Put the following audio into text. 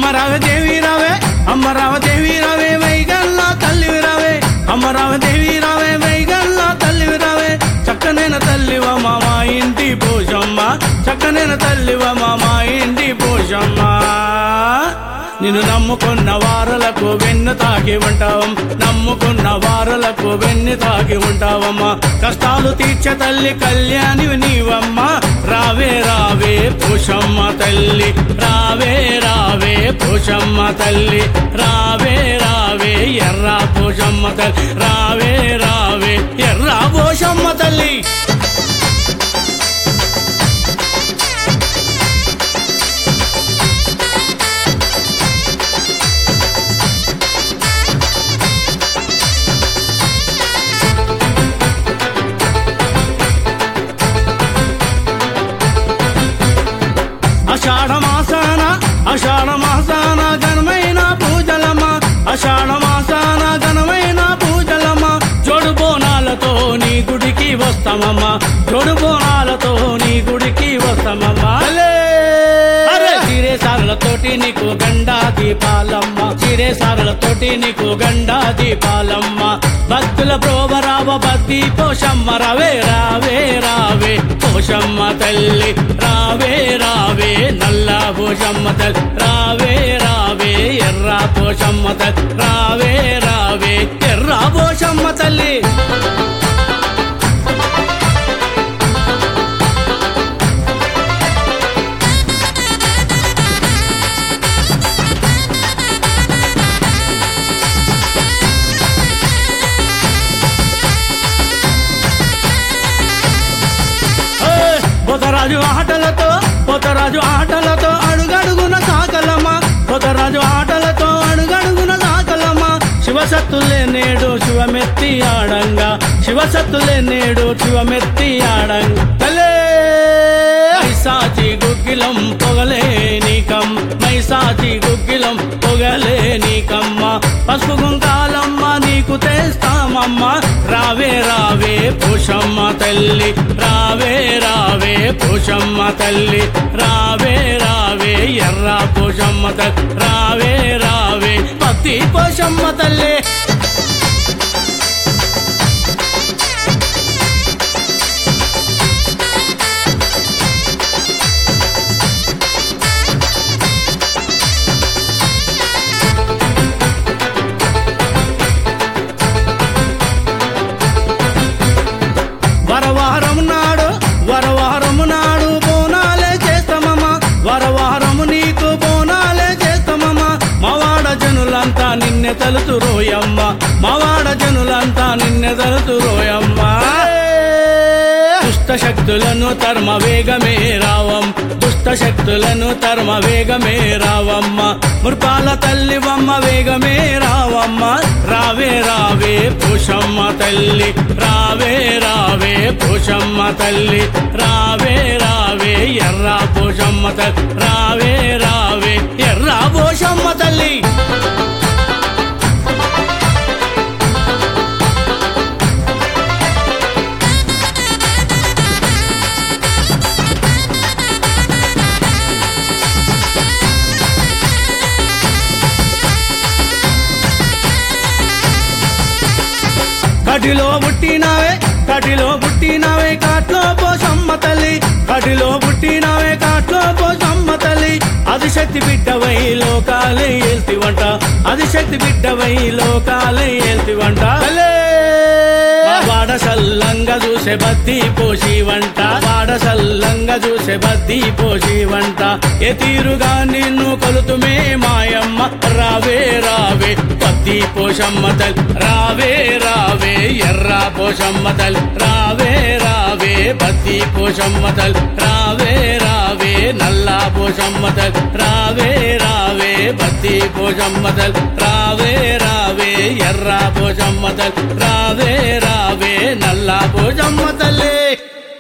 అమ్మరావదేవి రావే అమ్మరావదేవి రావే వైగల్లా తల్లివి రావే అమ్మరావదేవి రావే వైగల్లా తల్లివి రావే చక్కనైన తల్లివ మా మా ఇంటి పోషమ్మ చక్కనైన తల్లివ మా మా ఇంటి పోషమ్మ నిన్ను నమ్ముకున్న వారలకు వెన్ను తాకి ఉంటావం నమ్ముకున్న వారలకు వెన్ను తాకి ఉంటావమ్మా కష్టాలు తీర్చే తల్లి కళ్యాణి నీవమ్మ రావే రావే పోషమ్మ తల్లి రావే రావే పోషమ్మ తల్లి రావే రావే ఎర్ర పోషమ్మ తల్లి రావే రావే ఎర్ర పోషమ్మ తల్లి అషాఢ మాసాన అషాఢ మాసాన ఘనమైన పూజలమ్మ అషాఢ మాసాన ఘనమైన పూజలమ్మ జోడు బోనాలతో నీ గుడికి వస్తామమ్మ జోడు బోనాలతో నీ గుడికి వస్తామమ్మ అరే చిరే సారలతోటి నీకు గండా దీపాలమ్మ చిరే సారలతోటి నీకు గండా దీపాలమ్మ భక్తుల ప్రోభరావ బద్ది పోషమ్మ రవే రావే రావే పోషమ్మ తల్లి రావే రావే నల్ల పోషమ్మ తల్లి రావే రావే ఎర్ర పోషమ్మ తల్లి రావే రావే ఎర్ర పోషమ్మ తల్లి ఏయ్! పోతరాజు ఆటలతో పోతరాజు ఆటలతో అడుగడుగున సాకలమ్మ పోతరాజు ఆటలతో అడుగడుగున సాకలమ్మ శివసత్తులే నేడు శివమెత్తి ఆడంగా శివసత్తులే నేడు శివమెత్తి ఆడంగా తలే మైసాచి గుగ్గిలం పొగలే నీకం మైసాచి గుగ్గిలం పొగలే నీకమ్మ పసుపు గుంకాలమ్మ నీకు తెస్తామమ్మ రావే రావే పోషమ్మ తల్లి రావే రావే పోషమ్మ తల్లి రావే రావే ఎర్ర పోషమ్మ తల్లి రావే రావే పత్తి పోషమ్మ తల్లి వరవారం నాడు వరవారం నాడు బోనాలే చేస్తామమ్మా వరవారము నీకు బోనాలే చేస్తామమ్మా మవాడ జనులంతా నిన్నె తలుతు రోయమ్మ మవాడ జనులంతా నిన్నె తలుతు రోయమ్మ దుష్ట శక్తులను తర్మ వేగమే రావం దుష్ట శక్తులను తర్మ వేగమే రావమ్మ మృపాల తల్లివమ్మ వేగమే రావమ్మ రావే రావే పుషమ్మ తల్లి రావే రావే పుషమ్మ తల్లి రావే రావే ఎర్ర పుషమ్మ తల్లి రావే రావే ఎర్ర పోషమ్మ తల్లి కటిలో పుట్టినావే కటిలో పుట్టినావే కాట్లో పోసమ్మ తల్లి కటిలో పుట్టినావే కాట్లో పోసమ్మ తల్లి అది శక్తి బిడ్డవై లోకాలే ఏల్తివంట అది శక్తి బిడ్డవై లోకాలే ఏల్తివంట వాడ సల్లంగా చూసే బద్ది పోసి వంట వాడ సల్లంగా చూసే బద్ది పోసి వంట ఏ తీరుగా నిన్ను కొలుతుమే మాయమ్మ రావే రావే పత్తి పోషమ్మ తల్ రావే రావే ఎర్ర పోషమ్మ తల్ రావే రావే పత్తి పోషమ్మ తల్ రావే రావే నల్ల పోషమ్మ తల్ రావే రావే పత్తి పోషమ్మ తల్ రావే రావే ఎర్ర పోషమ్మ తల్ రావే రావే నల్ల పోషమ్మ తల్లి